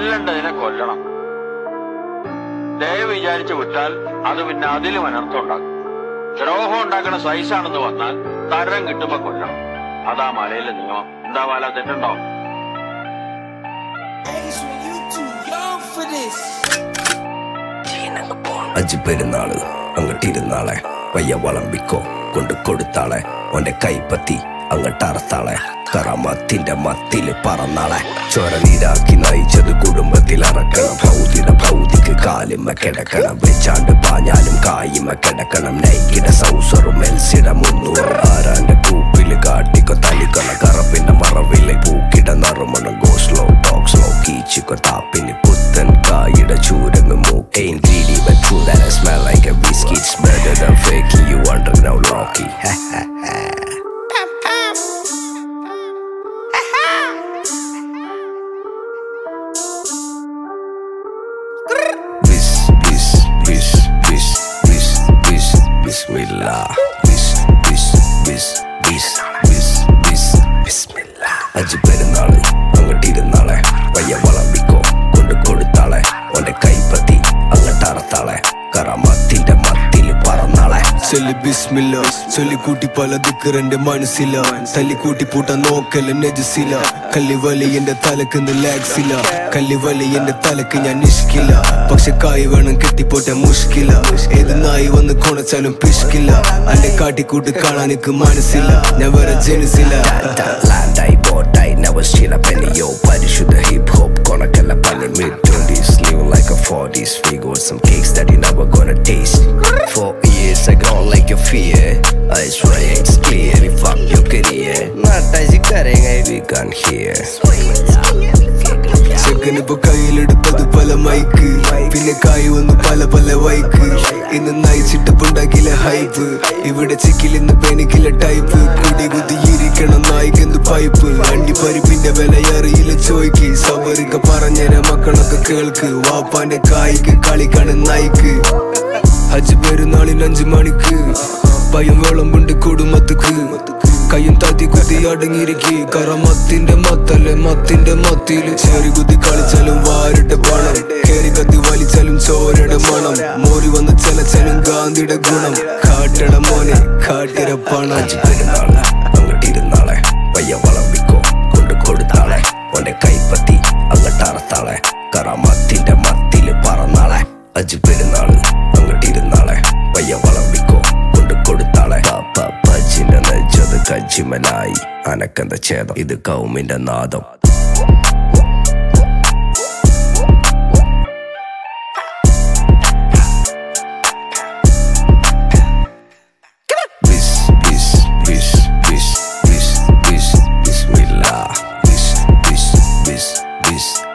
കൊല്ലണ്ടതിനെ കൊല്ലണം ദയ വിചാരിച്ച് വിട്ടാൽ അത് പിന്നെ അതിലും അനർത്ഥം ഉണ്ടാക്കും ദ്രോഹം ഉണ്ടാക്കുന്ന സൈസാണെന്ന് വന്നാൽ തരം കിട്ടുമ്പോ കൊല്ലണം അതാ മലയിലെ നിയമം എന്താ വാല തെറ്റുണ്ടോ Ace, when you too young for this. Aji പെരുന്നാള് അങ്ങട്ടിരുന്നാളെ വയ്യ വളമ്പിക്കോ കൊണ്ട് കൊടുത്താളെ ഓന്റെ കൈപ്പത്തി അങ്ങട്ടറത്താളെ കറമത്തിന്റെ മത്തില് പറന്നാളെ ചോര നീരാക്കി നയിച്ചത് കുടുംബത്തിൽ അറക്കണം ഭൗതിക ഭൗതിക്ക് കാലുമ്മ കിടക്കണം വെച്ചാണ്ട് പാഞ്ഞാലും കായിമ്മ കിടക്കണം നൈക്കിട സൗസറും മെൽസിട മുന്നൂറ് ആരാന്റെ കൂപ്പില് കാട്ടിക്കോ തലിക്കണ കറപ്പിന്റെ മറവിലെ പൂക്കിട നറുമണം ഗോസ്ലോ ടോക്സ്ലോ കീച്ചിക്കോ താപ്പിന് പുത്തൻ കായിട ചൂരങ്ങ് മൂക്ക് Ain't greedy but true that I smell like a whiskey It's better than faking you underground Rocky Bis, bis, bis, bis, bis, bis, Bismillah Bis, bis, bis, bis, bis, bis, Bismillah അജ് പെരുന്നാള് അങ്ങട്ടിരുന്നാളെ വയ്യ വളമ്പിക്കോ കൊണ്ട് കൊടുത്താളെ ഓന്റെ കൈപ്പത്തി അങ്ങട്ടറത്താളെ കറമത്തിന്റെ മത്തില് പറന്നാളെ ചൊല്ലി ബിസ്മില്ല ചൊല്ലിക്കൂട്ടി പല ദിക്കറെന്റെ മനസ്സില തല്ലിക്കൂട്ടി പൂട്ടാൻ നോക്കല നജസില കല്ലിവലി എന്റെ തലക്ക് ലാക്സില കല്ലിവലി എന്റെ തലക്ക് ഞാൻ നിഷ്കില്ല പക്ഷെ കായ് വേണം കെട്ടിപ്പോട്ടെ മുഷ്കില ഏത് നായി വന്ന് കൊണച്ചാലും പിഷ്കില്ല അന്റെ കാട്ടിക്കൂട്ട് കാണാൻ എനിക്ക് മനസ്സില്ല ഞാൻ വേറെ ജനിസില്ല ലാൻഡായി ബോട്ടായി നവശീല പെനിയോ പരിശുദ്ധ ഹിപ് ഹോപ്പ് കൊണക്കല്ല പണി mid 20s live like a 40s figure with some cakes that you never gonna taste Four years I gone like your fear I swear it's clear if fuck your career Not as you cutting I we can hear ചെക്കനിപ്പോ കയ്യിലെടുത്തത് പല mic പിന്നെ കായ് വന്നു പല പല വൈക്ക് ഇന്ന് നയിച്ചിട്ടപ്പുണ്ടാക്കില്ല hype ഇവിടെ ചെക്കിൽ ഇന്ന് പെനിക്കില്ല ടൈപ്പ് കുടി കുത്തിയിരിക്കണം നായിക്കെന്ത് പൈപ്പ് അണ്ടി പരിപ്പിന്റെ വില അറിയില്ല ചോയ്ക്ക് സബറിക്ക പറഞ്ഞര മക്കളൊക്കെ കേൾക്ക് വാപ്പാന്റെ കായ്ക്ക് കളിക്കാണ് നായിക്ക് ഹജ്ജ് പെരുന്നാളിന് അഞ്ചു മണിക്ക് പയ്യം വിളമ്പുണ്ട് കുടുംബത്തുക്ക് കയ്യും താത്തി കുത്തി അടങ്ങിയിരിക്കി കറമത്തിന്റെ മത്തല്ലേ മത്തിന്റെ മത്തില് ചേറി കുത്തി കളിച്ചാലും വാരുടെ പണം കേറി കത്തി വലിച്ചാലും ചോരയുടെ മണം മോരി വന്ന് ചലച്ചാലും ഗാന്ധിയുടെ ഗുണം കാട്ടട മോനെ കാട്ടിര പണം അജ് പെരുന്നാള് അങ്ങട്ടിരുന്നാളെ വയ്യ വളമ്പിക്കോ കൊണ്ട് കൊടുത്താളെ ഓന്റെ കൈപ്പത്തി അങ്ങട്ടറത്താളെ കറമത്തിന്റെ മത്തില് പറന്നാളെ അജ് പെരുന്നാള് അങ്ങട്ടിരുന്നാളെ വയ്യ വളമ്പിക്കോ കൊണ്ട് കൊടുത്താളെ പാപ്പ പജിന്റെ നെച്ചത് കജിമലായി അനക്കെന്ത ഛേദം ഇത് കൗമിന്റെ നാദം Bis, bis, bis, bis, bis, bis, Bismillah. Bis, bis, bis, bis,